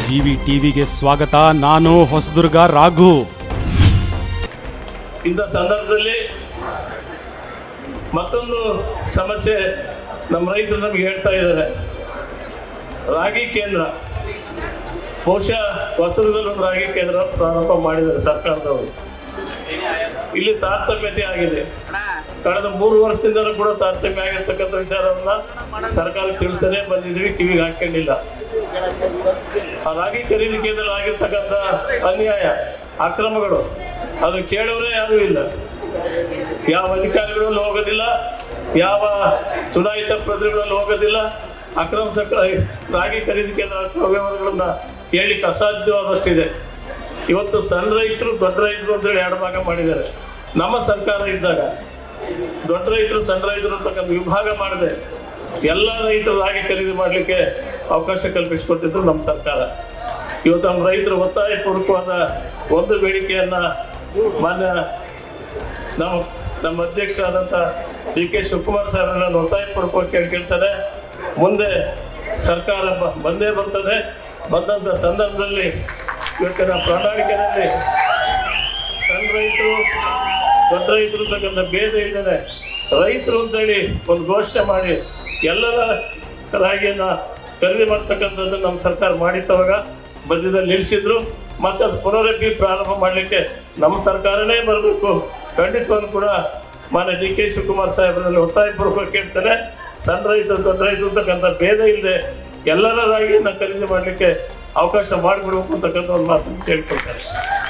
GV ಟಿವಿಗೆ ಸ್ವಾಗತ ನಾನು ಹೊಸದುರ್ಗ ರಾಘು ಇಂಥ ಸಂದರ್ಭದಲ್ಲಿ ಮತ್ತೊಂದು ಸಮಸ್ಯೆ ನಮ್ಮ ರೈತರು ನಮಗೆ ಹೇಳ್ತಾ ಇದ್ದಾರೆ ರಾಗಿ ಕೇಂದ್ರ ಬಹುಶಃ ಹೊಸದುರ್ಗದಲ್ಲಿ ಒಂದು ರಾಗಿ ಕೇಂದ್ರ ಪ್ರಾರಂಭ ಮಾಡಿದ್ದಾರೆ ಸರ್ಕಾರದವರು ಇಲ್ಲಿ ತಾರತಮ್ಯತೆ ಆಗಿದೆ ಕಳೆದ ಮೂರು ವರ್ಷದಿಂದಲೂ ಕೂಡ ತಾರತಮ್ಯ ಆಗಿರ್ತಕ್ಕಂಥ ವಿಚಾರವನ್ನ ಸರ್ಕಾರಕ್ಕೆ ತಿಳಿಸ್ತಲೇ ಬಂದಿದ್ದೀವಿ ಕಿವಿಗೆ ಹಾಕೊಂಡಿಲ್ಲ ಆ ರಾಗಿ ಖರೀದಿ ಕೇಂದ್ರ ಆಗಿರ್ತಕ್ಕಂಥ ಅನ್ಯಾಯ ಅಕ್ರಮಗಳು ಅದು ಕೇಳೋರೇ ಯಾರೂ ಇಲ್ಲ ಯಾವ ಅಧಿಕಾರಿಗಳಲ್ಲಿ ಹೋಗೋದಿಲ್ಲ ಯಾವ ಚುನಾಯಿತ ಪ್ರತಿನಿಧಿಗಳಲ್ಲಿ ಹೋಗೋದಿಲ್ಲ ಅಕ್ರಮ ಸಕ್ರ ರಾಗಿ ಖರೀದಿ ಕೇಂದ್ರ ಅಕ್ರಮ ವ್ಯವಹಾರಗಳನ್ನ ಹೇಳಲಿಕ್ಕೆ ಅಸಾಧ್ಯವಾದಷ್ಟಿದೆ ಇವತ್ತು ಸಣ್ಣ ರೈತರು ದೊಡ್ಡ ರೈತರು ಅಂತೇಳಿ ಎರಡು ಭಾಗ ಮಾಡಿದ್ದಾರೆ ನಮ್ಮ ಸರ್ಕಾರ ಇದ್ದಾಗ ದೊಡ್ಡ ರೈತರು ಸಣ್ಣ ರೈತರು ಅಂತಕ್ಕಂಥ ವಿಭಾಗ ಮಾಡಿದೆ ಎಲ್ಲ ರೈತರು ರಾಗಿ ಖರೀದಿ ಮಾಡಲಿಕ್ಕೆ ಅವಕಾಶ ಕಲ್ಪಿಸಿಕೊಟ್ಟಿದ್ದು ನಮ್ಮ ಸರ್ಕಾರ ಇವತ್ತು ನಮ್ಮ ರೈತರು ಒತ್ತಾಯ ಪೂರ್ವಕವಾದ ಒಂದು ಬೇಡಿಕೆಯನ್ನ ಮಾನ್ಯ ನಮ್ಮ ನಮ್ಮ ಅಧ್ಯಕ್ಷರಾದಂಥ ಡಿ ಕೆ ಶಿವಕುಮಾರ್ ಸರ್ ನಾನು ಒತ್ತಾಯಪೂರ್ವಕವಾಗಿ ಕೇಳ್ಕೊಳ್ತಾರೆ ಮುಂದೆ ಸರ್ಕಾರ ಬ- ಬಂದೇ ಬರ್ತದೆ ಬಂದಂಥ ಸಂದರ್ಭದಲ್ಲಿ ಇವತ್ತಿನ ಪ್ರಣಾಳಿಕೆಯಲ್ಲಿ ಸಣ್ಣ ರೈತರು ದೊಡ್ಡ ರೈತರು ಅಂತಕ್ಕಂಥ ಭೇದ ಇಲ್ಲದೆ ರೈತರು ಅಂತೇಳಿ ಒಂದು ಘೋಷಣೆ ಮಾಡಿ ಎಲ್ಲರ ರಾಗಿಯನ್ನ ಖರೀದಿ ಮಾಡ್ತಕ್ಕಂಥದ್ದು ನಮ್ಮ ಸರ್ಕಾರ ಮಾಡಿತ್ತವಾಗ ಮಧ್ಯದಲ್ಲಿ ನಿಲ್ಲಿಸಿದ್ರು ಮತ್ತೆ ಅದು ಪುನರಪಿ ಪ್ರಾರಂಭ ಮಾಡಲಿಕ್ಕೆ ನಮ್ಮ ಸರ್ಕಾರನೇ ಬರಬೇಕು ಖಂಡಿತವಾಗಿ ಕೂಡ ಮಾನ್ಯ ಡಿ ಕೆ ಶಿವಕುಮಾರ್ ಸಾಹೇಬರಲ್ಲಿ ಒತ್ತಾಯಪೂರ್ವಕ ಕೇಳ್ತಾರೆ ಸಣ್ಣ ರೈತರು ದೊಡ್ಡ ರೈತರು ಅಂತಕ್ಕಂಥ ಭೇದ ಇಲ್ಲದೆ ಎಲ್ಲರ ರಾಗಿಯನ್ನ ಖರೀದಿ ಮಾಡಲಿಕ್ಕೆ ಅವಕಾಶ ಮಾಡಿಕೊಡ್ಬೇಕು ಅಂತಕ್ಕಂಥ ಒಂದು ಮಾತನ್ನು ಕೇಳ್ಕೊಳ್ತಾರೆ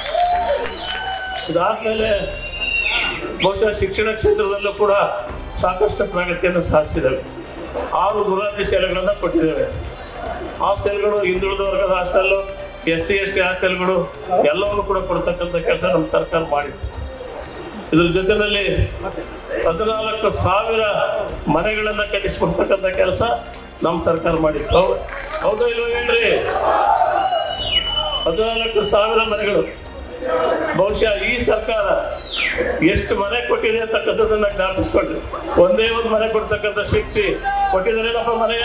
ಇದಾದ್ಮೇಲೆ ಬಹುಶಃ ಶಿಕ್ಷಣ ಕ್ಷೇತ್ರದಲ್ಲೂ ಕೂಡ ಸಾಕಷ್ಟು ಪ್ರಗತಿಯನ್ನು ಸಾಧಿಸಿದ್ದೇವೆ ಆರು ಗುರುರಾಜ್ಯ ಶಾಲೆಗಳನ್ನು ಕೊಟ್ಟಿದ್ದೇವೆ ಹಾಸ್ಟೆಲ್ಗಳು ಹಿಂದುಳಿದ ವರ್ಗದ hostel S C S T ಹಾಸ್ಟೆಲ್ಗಳು ಎಲ್ಲವನ್ನು ಕೂಡ ಕೊಡ್ತಕ್ಕಂಥ ಕೆಲಸ ನಮ್ಮ ಸರ್ಕಾರ ಮಾಡಿದೆ ಇದ್ರ ಜೊತೆಯಲ್ಲಿ ಹದಿನಾಲ್ಕು ಸಾವಿರ ಮನೆಗಳನ್ನ ಕಟ್ಟಿಸ್ಕೊಡ್ತಕ್ಕಂಥ ಕೆಲಸ ನಮ್ಮ ಸರ್ಕಾರ ಮಾಡಿತ್ತು ಹೌ- ಹೌದಾ ಇಲ್ವೋ ಹೇಳ್ರಿ ಹದಿನಾಲ್ಕು ಸಾವಿರ ಮನೆಗಳು ಬಹುಶಃ ಈ ಸರ್ಕಾರ ಎಷ್ಟು ಮನೆ ಕೊಟ್ಟಿದೆ ಅಂತಕ್ಕಂಥದ್ದನ್ನ ಜ್ಞಾಪಿಸ್ಕೊಂಡ್ರಿ ಒಂದೇ ಒಂದು ಮನೆ ಕೊಡ್ತಕ್ಕಂಥ ಶಕ್ತಿ ಕೊಟ್ಟಿದ್ದಾರೇನಪ್ಪ ಮನೆಯ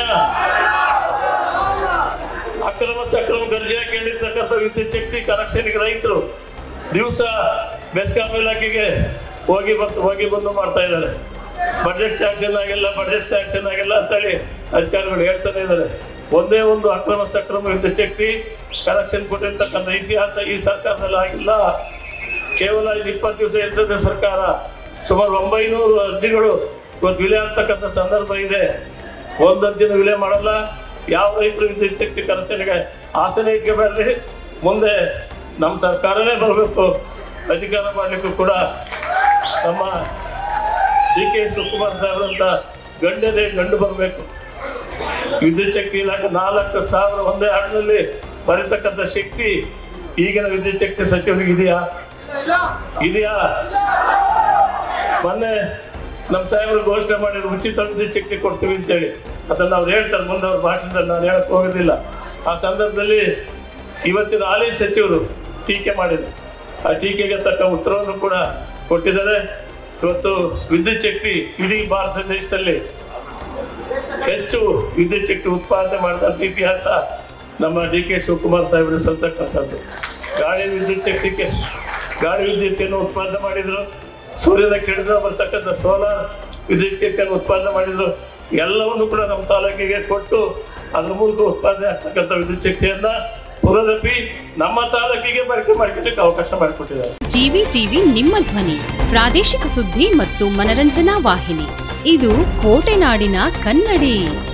ಅಕ್ರಮ ಸಕ್ರಮ ಗರ್ಜೆ ಕೇಳಿರ್ತಕ್ಕಂಥ ವಿದ್ಯುತ್ ಶಕ್ತಿ ಕನೆಕ್ಷನ್ಗೆ ರೈತರು ದಿವಸ ಬೆಸ್ಕಾಂ ಇಲಾಖೆಗೆ ಹೋಗಿ ಬಂದು ಹೋಗಿ ಬಂದು ಮಾಡ್ತಾ ಇದ್ದಾರೆ ಬಜೆಟ್ ಸ್ಯಾಂಕ್ಷನ್ ಆಗಿಲ್ಲ ಬಜೆಟ್ ಸ್ಯಾಂಕ್ಷನ್ ಆಗಿಲ್ಲ ಅಂತೇಳಿ ಅಧಿಕಾರಿಗಳು ಹೇಳ್ತಾನೆ ಇದ್ದಾರೆ ಒಂದೇ ಒಂದು ಅಕ್ರಮ ಸಕ್ರಮ ವಿದ್ಯುತ್ ಶಕ್ತಿ ಕನೆಕ್ಷನ್ ಕೊಟ್ಟಿರ್ತಕ್ಕಂಥ ಇತಿಹಾಸ ಈ ಸರ್ಕಾರದಲ್ಲಿ ಆಗಿಲ್ಲ ಕೇವಲ ಇದು ಇಪ್ಪತ್ತು ದಿವಸ ಇರ್ತದೆ ಸರ್ಕಾರ ಸುಮಾರು ಒಂಬೈನೂರು ಅರ್ಜಿಗಳು ಇವತ್ತು ವಿಲೆ ಆಗ್ತಕ್ಕಂಥ ಸಂದರ್ಭ ಇದೆ ಒಂದು ಅರ್ಜಿನ ವಿಲೆ ಮಾಡಲ್ಲ ಯಾವ ರೈತರು ವಿದ್ಯುತ್ ಶಕ್ತಿ ಕನೆಕ್ಷನ್ಗೆ ಆಸನೆ ಇಟ್ಕೋಬೇಡ್ರಿ ಮುಂದೆ ನಮ್ಮ ಸರ್ಕಾರನೇ ಬರಬೇಕು ಅಧಿಕಾರ ಮಾಡಲಿಕ್ಕೂ ಕೂಡ ನಮ್ಮ ಡಿ ಕೆ ಶಿವಕುಮಾರ್ ಸಾಹೇಬ್ರಂತ ಗಂಡನೇ ಗಂಡು ಬರಬೇಕು ವಿದ್ಯುತ್ ಶಕ್ತಿ ಇಲಾಖೆ ನಾಲ್ಕು ಸಾವಿರ ಒಂದೇ ಹಣದಲ್ಲಿ ಬರೀತಕ್ಕಂಥ ಶಕ್ತಿ ಈಗಿನ ವಿದ್ಯುತ್ ಶಕ್ತಿ ಸಚಿವರಿಗೆ ಇದೆಯಾ ಇದೆಯಾ ಮೊನ್ನೆ ನಮ್ಮ ಸಾಹೇಬರು ಘೋಷಣೆ ಮಾಡಿದ್ರು ಉಚಿತ ವಿದ್ಯುತ್ ಶಕ್ತಿ ಕೊಡ್ತೀವಿ ಅಂತೇಳಿ ಅದನ್ನ ಅವ್ರು ಹೇಳ್ತಾರೆ ಮುಂದೆ ಅವ್ರ ಭಾಷಣದಲ್ಲಿ ನಾನು ಹೇಳಕ್ ಹೋಗೋದಿಲ್ಲ ಆ ಸಂದರ್ಭದಲ್ಲಿ ಇವತ್ತಿನ ಹಾಲಿ ಸಚಿವರು ಟೀಕೆ ಮಾಡಿದ್ರು ಆ ಟೀಕೆಗೆ ತಕ್ಕ ಉತ್ತರವನ್ನು ಕೂಡ ಕೊಟ್ಟಿದ್ದಾರೆ ಇವತ್ತು ವಿದ್ಯುತ್ ಶಕ್ತಿ ಇಡೀ ಭಾರತ ದೇಶದಲ್ಲಿ ಹೆಚ್ಚು ವಿದ್ಯುತ್ ಶಕ್ತಿ ಉತ್ಪಾದನೆ ಮಾಡಿದಂಥ ಇತಿಹಾಸ ನಮ್ಮ ಡಿ ಕೆ ಶಿವಕುಮಾರ್ ಸಾಹೇಬರು ಸಲ್ತಕ್ಕಂಥದ್ದು ಗಾಳಿ ವಿದ್ಯುತ್ ಶಕ್ತಿಗೆ ಗಾಳಿ ವಿದ್ಯುತ್ತನ್ನು ಉತ್ಪಾದನೆ ಮಾಡಿದ್ರು ಸೂರ್ಯನ ಕಿಡಿದ ಬರ್ತಕ್ಕಂಥ ಸೋಲಾರ್ ವಿದ್ಯುತ್ ಶಕ್ತಿಯನ್ನು ಉತ್ಪಾದನೆ ಮಾಡಿದ್ರು ಎಲ್ಲವನ್ನು ಕೂಡ ನಮ್ಮ ತಾಲೂಕಿಗೆ ಕೊಟ್ಟು ಅದ್ರ ಮೂಲಕ ಉತ್ಪಾದನೆ ಆಗ್ತಕ್ಕಂಥ ವಿದ್ಯುತ್ ಶಕ್ತಿಯನ್ನ ಪುನರಪಿ ನಮ್ಮ ತಾಲೂಕಿಗೆ ಬಳಕೆ ಮಾಡಿಕೊಳ್ಳಿಕ್ಕೆ ಅವಕಾಶ ಮಾಡಿಕೊಟ್ಟಿದ್ದಾರೆ ಜಿವಿ ಟಿವಿ ನಿಮ್ಮ ಧ್ವನಿ ಪ್ರಾದೇಶಿಕ ಸುದ್ದಿ ಮತ್ತು ಮನರಂಜನಾ ವಾಹಿನಿ ಇದು ಕೋಟೆನಾಡಿನ ಕನ್ನಡಿ